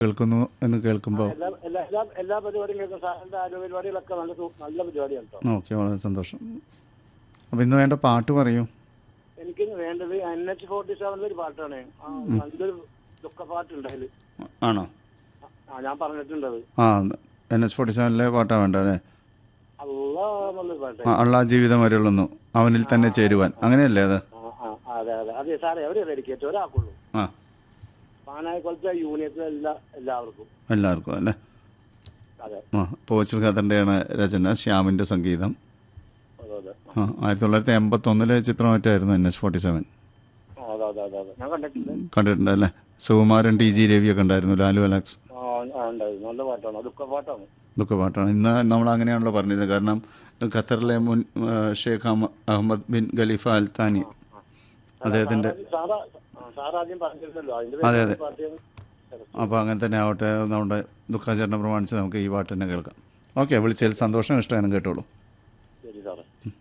കേൾക്കുന്നു എന്ന് കേൾക്കുമ്പോൾ എല്ലാ എല്ലാ എല്ലാ എല്ലാ പരിപാടിയും കേൾക്കും സാറിന്റെ ആരോഗ്യ പരിപാടികളൊക്കെ നല്ല സു- നല്ല പരിപാടിയാണ് കേട്ടോ ഓക്കെ വളരെ സന്തോഷം അപ്പോൾ ഇന്ന് വേണ്ട പാട്ട് പറയൂ എനിക്ക് വേണ്ടത് എൻ എച്ച് ഫോർട്ടി സെവനിലെ ഒരു പാട്ടാണ് ആ, നല്ലൊരു ദുഃഖപ്പാട്ടുണ്ട് അതിൽ ആണോ ആ ഞാൻ പറഞ്ഞിട്ടുണ്ടത് ആ എൻ എച്ച് ഫോർട്ടി സെവനിലെ പാട്ടാണ് വേണ്ട അല്ലേ അല്ലാ എന്നുള്ളൊരു പാട്ട് ആ അള്ളാ ജീവിതം വരെയുള്ളൂ അവനിൽ തന്നെ ചേരുവാൻ അങ്ങനെയല്ലേ അത് ആ ആ അതെ അതെ അതെ സാറേ എവിടെ റെഡിക്കേറ്റ് ഒരാൾക്കുള്ളൂ ആ പാനായിക്കൊളത്തെ യൂണിയത്തിലെ എല്ലാ എല്ലാവർക്കും എല്ലാവർക്കും അല്ലേ അതെ ആ പോച്ചൽ ഖാദറിൻ്റെയാണ് രചന ശ്യാമിൻ്റെ സംഗീതം അതെ അതെ ആ ആയിരത്തി തൊള്ളായിരത്തി എൺപത്തൊന്നിലെ ചിത്രമായിട്ടായിരുന്നു എൻ എച്ച് ഫോർട്ടി സെവൻ ആ, അതെ അതെ അതെ അതെ ഞാൻ കണ്ടിട്ടുണ്ട് കണ്ടിട്ടുണ്ട് അല്ലേ സുകുമാരൻ ടി ജി രവിയൊക്കെ ഉണ്ടായിരുന്നു ലാലു അലാക്സ് ആ ആ, ഉണ്ടായിരുന്നു നല്ല പാട്ടാണ് ദുഃഖപ്പാട്ടാണ് ഇതൊക്കെ പാട്ടാണ് ഇന്ന് നമ്മൾ അങ്ങനെയാണല്ലോ പറഞ്ഞിരുന്നത് കാരണം ഖത്തറിലെ മുൻ ആ, ഷേഖ് അഹമ്മ- Ahmad bin Khalifa Al Thani അദ്ദേഹത്തിൻ്റെ സാറാ ആ, സാറാദ്യം പറഞ്ഞിരുന്നല്ലോ അതിന്റെ അതെ, പേരിൽ അതെ. പാർട്ടിയാണ് അപ്പോൾ അങ്ങനെ തന്നെ ആവട്ടെ നമ്മുടെ ദുഃഖാചരണം പ്രമാണിച്ച് നമുക്ക് ഈ പാട്ട് തന്നെ കേൾക്കാം ഓക്കെ വിളിച്ചതിൽ സന്തോഷം ഇഷ്ടമാണ് കേട്ടോളൂ ശരി സാറേ